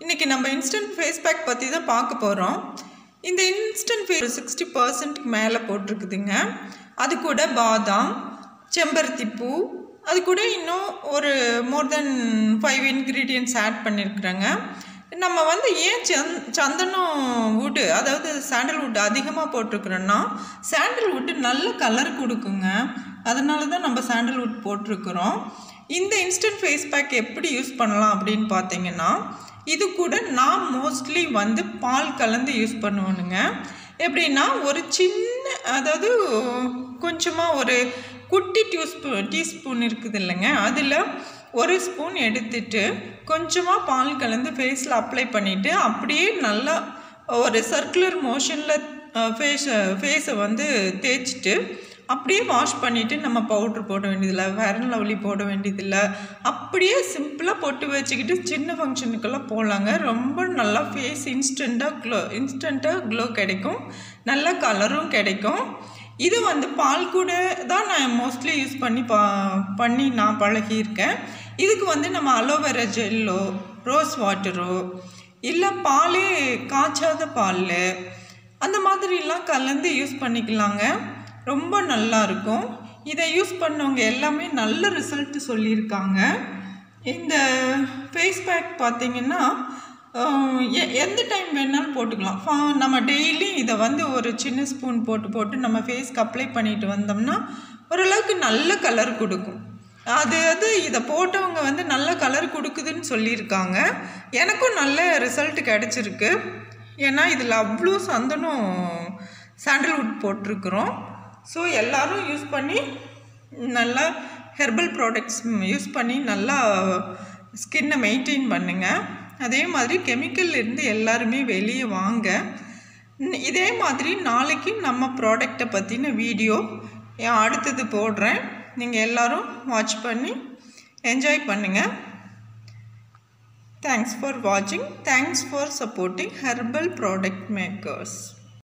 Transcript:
இன்றைக்கி நம்ம instant face back பற்றி தான் பார்க்க போகிறோம் இந்த இன்ஸ்டன்ட் ஃபேஸ் சிக்ஸ்டி பர்சன்ட்க்கு மேலே போட்டிருக்குதுங்க அது கூட பாதாம் செம்பருத்தி பூ அது கூட இன்னும் ஒரு more than five ingredients add பண்ணியிருக்கிறேங்க நம்ம வந்து ஏன் சந் சந்தனம் வுட்டு அதாவது சாண்டல்வுட் அதிகமாக போட்டிருக்கிறோன்னா சாண்டல்வுட்டு நல்ல கலர் கொடுக்குங்க அதனால தான் நம்ம சாண்டல்வுட் போட்டிருக்கிறோம் இந்த இன்ஸ்டன்ட் ஃபேஸ் பேக் எப்படி யூஸ் பண்ணலாம் அப்படின்னு பார்த்தீங்கன்னா இது கூட நான் மோஸ்ட்லி வந்து பால் கலந்து யூஸ் பண்ணுவேனுங்க எப்படின்னா ஒரு சின்ன அதாவது கொஞ்சமாக ஒரு குட்டி டியூஸ்பூ டீஸ்பூன் இருக்குது இல்லைங்க அதில் ஒரு ஸ்பூன் எடுத்துட்டு கொஞ்சமாக பால் கலந்து ஃபேஸில் அப்ளை பண்ணிவிட்டு அப்படியே நல்லா ஒரு சர்க்குலர் மோஷனில் ஃபேஸை ஃபேஸை வந்து தேய்ச்சிட்டு அப்படியே வாஷ் பண்ணிவிட்டு நம்ம பவுட்ரு போட வேண்டியதில்லை ஃபேர் அண்ட் லவ்லி போட வேண்டியதில்லை அப்படியே சிம்பிளாக பொட்டு வச்சுக்கிட்டு சின்ன ஃபங்க்ஷனுக்கெல்லாம் போடலாங்க ரொம்ப நல்லா ஃபேஸ் இன்ஸ்டண்ட்டாக க்ளோ இன்ஸ்டண்ட்டாக க்ளோ கிடைக்கும் நல்ல கலரும் கிடைக்கும் இது வந்து பால் கூட தான் நான் மோஸ்ட்லி யூஸ் பண்ணி பா பண்ணி நான் பழகியிருக்கேன் இதுக்கு வந்து நம்ம அலோவேரா ஜெல்லோ ரோஸ் வாட்டரோ இல்லை பாலே காய்ச்சாத பால் அந்த மாதிரிலாம் கலந்து யூஸ் பண்ணிக்கலாங்க ரொம்ப நல்லா இருக்கும் இதை யூஸ் பண்ணவங்க எல்லாமே நல்ல ரிசல்ட் சொல்லியிருக்காங்க இந்த ஃபேஸ் பேக் பார்த்திங்கன்னா எந்த டைம் வேணாலும் போட்டுக்கலாம் ஃபா நம்ம டெய்லி இதை வந்து ஒரு சின்ன ஸ்பூன் போட்டு போட்டு நம்ம ஃபேஸ்க்கு அப்ளை பண்ணிட்டு வந்தோம்னா ஓரளவுக்கு நல்ல கலர் கொடுக்கும் அது அது இதை போட்டவங்க வந்து நல்ல கலர் கொடுக்குதுன்னு சொல்லியிருக்காங்க எனக்கும் நல்ல ரிசல்ட் கிடச்சிருக்கு ஏன்னா இதில் அவ்வளோ சந்தனம் சாண்டல்வுட் போட்டிருக்குறோம் ஸோ எல்லோரும் யூஸ் பண்ணி நல்லா ஹெர்பல் ப்ராடக்ட்ஸ் யூஸ் பண்ணி நல்லா ஸ்கின்னை மெயின்டைன் பண்ணுங்கள் அதே மாதிரி கெமிக்கல்லேருந்து எல்லாருமே வெளியே வாங்க இதே மாதிரி நாளைக்கு நம்ம ப்ராடக்டை பற்றின வீடியோ அடுத்தது போடுறேன் நீங்கள் எல்லோரும் வாட்ச் பண்ணி என்ஜாய் பண்ணுங்கள் தேங்க்ஸ் ஃபார் வாட்சிங் thanks for supporting herbal product makers